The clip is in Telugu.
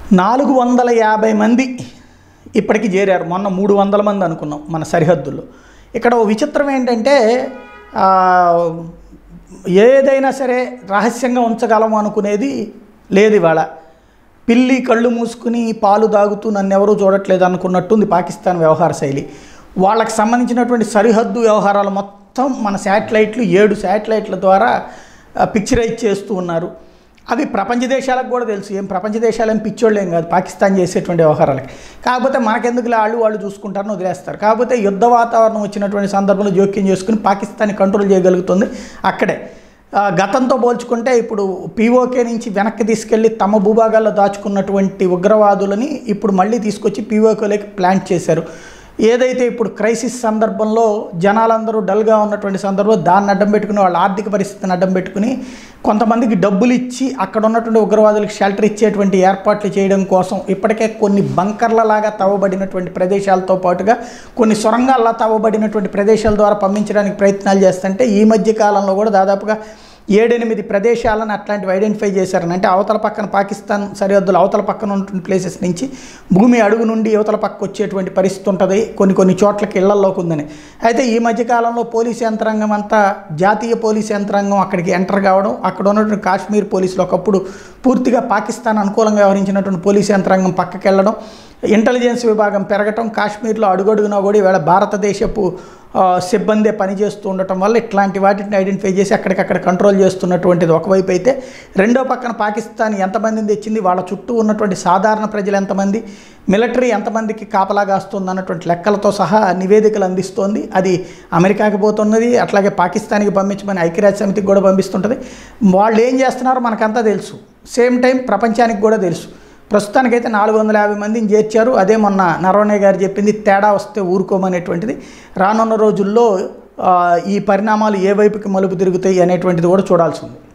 నాలుగు వందల యాభై మంది ఇప్పటికి చేరారు మొన్న మూడు వందల మంది అనుకున్నాం మన సరిహద్దుల్లో ఇక్కడ ఓ విచిత్రం ఏంటంటే ఆ, ఏదైనా సరే రహస్యంగా ఉంచగలము అనుకునేది లేదు ఇవాళ పిల్లి కళ్ళు మూసుకుని పాలు దాగుతూ నన్ను ఎవరూ చూడట్లేదు అనుకున్నట్టుంది పాకిస్తాన్ వ్యవహార శైలి వాళ్ళకి సంబంధించినటువంటి సరిహద్దు వ్యవహారాలు మొత్తం మన శాటిలైట్లు ఏడు శాటిలైట్ల ద్వారా ఆ, పిక్చరైజ్ చేస్తూ ఉన్నారు అవి ప్రపంచ దేశాలకు కూడా తెలుసు ఏం ప్రపంచ దేశాలు ఏం పిచ్చోళ్ళు ఏం కాదు పాకిస్తాన్ చేసేటువంటి వ్యవహారాలకి కాకపోతే మనకెందుకు వాళ్ళు వాళ్ళు చూసుకుంటారని వదిలేస్తారు కాకపోతే యుద్ధ వాతావరణం వచ్చినటువంటి సందర్భంలో జోక్యం చేసుకుని పాకిస్తాన్ని కంట్రోల్ చేయగలుగుతుంది అక్కడే ఆ, గతంతో పోల్చుకుంటే ఇప్పుడు పీఓకే నుంచి వెనక్కి తీసుకెళ్ళి తమ భూభాగాల్లో దాచుకున్నటువంటి ఉగ్రవాదులని ఇప్పుడు మళ్ళీ తీసుకొచ్చి పీఓకేలోకి ప్లాంట్ చేశారు ఏదైతే ఇప్పుడు క్రైసిస్ సందర్భంలో జనాలందరూ డల్గా ఉన్నటువంటి సందర్భంలో దాన్ని అడ్డం పెట్టుకుని వాళ్ళ ఆర్థిక పరిస్థితిని అడ్డం పెట్టుకుని కొంతమందికి డబ్బులు ఇచ్చి అక్కడ ఉన్నటువంటి ఉగ్రవాదులకు షెల్టర్ ఇచ్చేటువంటి ఏర్పాట్లు చేయడం కోసం ఇప్పటికే కొన్ని బంకర్లలాగా తవ్వబడినటువంటి ప్రదేశాలతో పాటుగా కొన్ని సొరంగాల్లో తవ్వబడినటువంటి ప్రదేశాల ద్వారా పంపించడానికి ప్రయత్నాలు చేస్తుంటే ఈ మధ్య కాలంలో కూడా దాదాపుగా ఏడెనిమిది ప్రదేశాలను అట్లాంటివి ఐడెంటిఫై చేశారని అంటే అవతల పక్కన పాకిస్తాన్ సరిహద్దులు అవతల పక్కన ఉన్నటువంటి ప్లేసెస్ నుంచి భూమి అడుగు నుండి యువతల పక్క వచ్చేటువంటి పరిస్థితి ఉంటుంది కొన్ని కొన్ని చోట్లకి ఇళ్లలోకి ఉందని అయితే ఈ మధ్య కాలంలో పోలీస్ యంత్రాంగం అంతా జాతీయ పోలీస్ యంత్రాంగం అక్కడికి ఎంటర్ కావడం అక్కడ ఉన్నటువంటి కాశ్మీర్ పోలీసులు ఒకప్పుడు పూర్తిగా పాకిస్తాన్ అనుకూలంగా వ్యవహరించినటువంటి పోలీస్ యంత్రాంగం పక్కకి వెళ్ళడం ఇంటెలిజెన్స్ విభాగం పెరగటం కాశ్మీర్లో అడుగడుగునా కూడా ఈవేళ భారతదేశపు ఆ, సిబ్బందే పనిచేస్తూ ఉండటం వల్ల ఇట్లాంటి వాటిని ఐడెంటిఫై చేసి అక్కడికక్కడ కంట్రోల్ చేస్తున్నటువంటిది ఒకవైపు అయితే రెండో పక్కన పాకిస్తాన్ ఎంతమందిని తెచ్చింది వాళ్ళ చుట్టూ ఉన్నటువంటి సాధారణ ప్రజలు ఎంతమంది మిలిటరీ ఎంతమందికి కాపలాగాస్తుంది అన్నటువంటి లెక్కలతో సహా నివేదికలు అందిస్తోంది అది అమెరికాకి పోతున్నది అట్లాగే పాకిస్తాన్కి పంపించమని ఐక్యరాజ్య సమితికి కూడా పంపిస్తుంటుంది వాళ్ళు ఏం చేస్తున్నారో మనకంతా తెలుసు సేమ్ టైం ప్రపంచానికి కూడా తెలుసు ప్రస్తుతానికైతే నాలుగు వందల యాభై మందిని చేర్చారు అదే మొన్న నరవణే గారు చెప్పింది తేడా వస్తే ఊరుకోమనేటువంటిది రానున్న రోజుల్లో ఆ, ఈ పరిణామాలు ఏ వైపుకి మలుపు తిరుగుతాయి అనేటువంటిది కూడా చూడాల్సి ఉంది